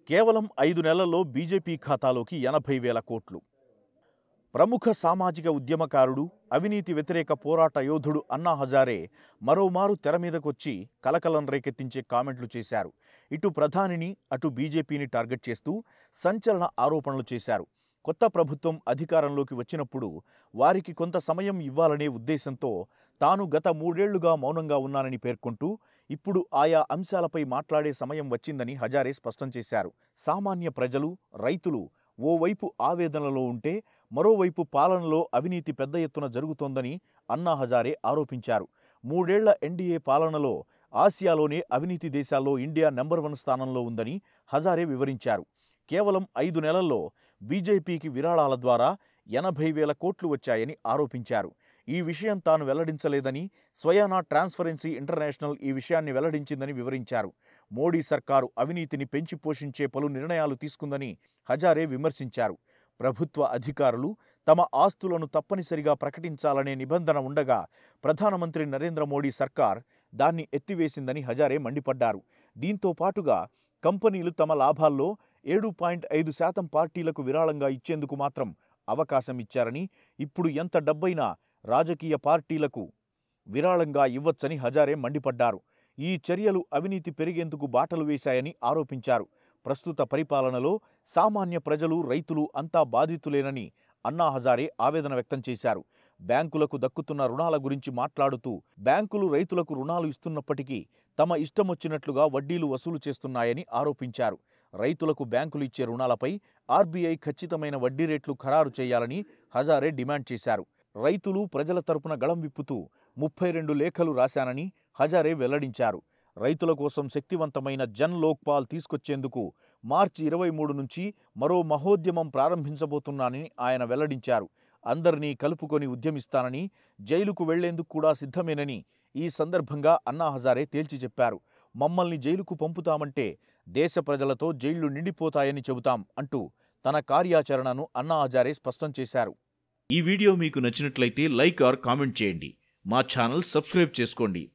కేవలం ఐదు నెలల్లో బీజేపీ ఖాతాలోకి ఎనభై వేల కోట్లు ప్రముఖ సామాజిక ఉద్యమకారుడు అవినీతి వ్యతిరేక పోరాట యోధుడు అన్నా హజారే మరోమారు తెర మీదకొచ్చి కలకలం రేకెత్తించే కామెంట్లు చేశారు ఇటు ప్రధానిని అటు బీజేపీని టార్గెట్ చేస్తూ సంచలన ఆరోపణలు చేశారు కొత్త ప్రభుత్వం అధికారంలోకి వచ్చినప్పుడు వారికి కొంత సమయం ఇవ్వాలనే ఉద్దేశంతో తాను గత మూడేళ్లుగా మౌనంగా ఉన్నానని పేర్కొంటూ ఇప్పుడు ఆయా అంశాలపై మాట్లాడే సమయం వచ్చిందని హజారే స్పష్టం చేశారు సామాన్య ప్రజలు రైతులు ఓవైపు ఆవేదనలో ఉంటే మరోవైపు పాలనలో అవినీతి పెద్ద ఎత్తున జరుగుతోందని అన్నా హజారే ఆరోపించారు మూడేళ్ల ఎన్డీఏ పాలనలో ఆసియాలోనే అవినీతి దేశాల్లో ఇండియా నెంబర్ వన్ స్థానంలో ఉందని హజారే వివరించారు కేవలం ఐదు నెలల్లో బీజేపీకి విరాళాల ద్వారా ఎనభై వేల కోట్లు వచ్చాయని ఆరోపించారు ఈ విషయం తాను వెల్లడించలేదని స్వయానా ట్రాన్స్పరెన్సీ ఇంటర్నేషనల్ ఈ విషయాన్ని వెల్లడించిందని వివరించారు మోడీ సర్కారు అవినీతిని పెంచి పోషించే పలు నిర్ణయాలు తీసుకుందని హజారే విమర్శించారు ప్రభుత్వ అధికారులు తమ ఆస్తులను తప్పనిసరిగా ప్రకటించాలనే నిబంధన ఉండగా ప్రధానమంత్రి నరేంద్ర మోడీ సర్కార్ దాన్ని ఎత్తివేసిందని హజారే మండిపడ్డారు దీంతో పాటుగా కంపెనీలు తమ లాభాల్లో ఏడు పాయింట్ ఐదు శాతం పార్టీలకు విరాళంగా ఇచ్చేందుకు మాత్రం అవకాశం ఇచ్చారని ఇప్పుడు ఎంత డబ్బైనా రాజకీయ పార్టీలకు విరాళంగా ఇవ్వొచ్చని హజారే మండిపడ్డారు ఈ చర్యలు అవినీతి పెరిగేందుకు బాటలు వేశాయని ఆరోపించారు ప్రస్తుత పరిపాలనలో సామాన్య ప్రజలు రైతులు అంతా బాధితులేనని అన్నా హజారే ఆవేదన వ్యక్తం చేశారు బ్యాంకులకు దక్కుతున్న రుణాల గురించి మాట్లాడుతూ బ్యాంకులు రైతులకు రుణాలు ఇస్తున్నప్పటికీ తమ ఇష్టమొచ్చినట్లుగా వడ్డీలు వసూలు చేస్తున్నాయని ఆరోపించారు రైతులకు బ్యాంకులు ఇచ్చే రుణాలపై ఆర్బీఐ ఖచ్చితమైన వడ్డీ రేట్లు ఖరారు చేయాలని హజారే డిమాండ్ చేశారు రైతులు ప్రజల తరపున గళం విప్పుతూ ముప్పై రెండు లేఖలు రాశానని హజారే వెల్లడించారు రైతుల కోసం శక్తివంతమైన జన్ లోక్పాల్ తీసుకొచ్చేందుకు మార్చి ఇరవై మూడు నుంచి మరో మహోద్యమం ప్రారంభించబోతున్నానని ఆయన వెల్లడించారు అందరినీ కలుపుకొని ఉద్యమిస్తానని జైలుకు వెళ్లేందుకు కూడా సిద్ధమేనని ఈ సందర్భంగా అన్నా హజారే తేల్చి చెప్పారు మమ్మల్ని జైలుకు పంపుతామంటే దేశ ప్రజలతో జైళ్లు నిండిపోతాయని చెబుతాం అంటూ తన కార్యాచరణను అన్నా హజారే స్పష్టం చేశారు ఈ వీడియో మీకు నచ్చినట్లయితే లైక్ ఆర్ కామెంట్ చేయండి మా ఛానల్ సబ్స్క్రైబ్ చేసుకోండి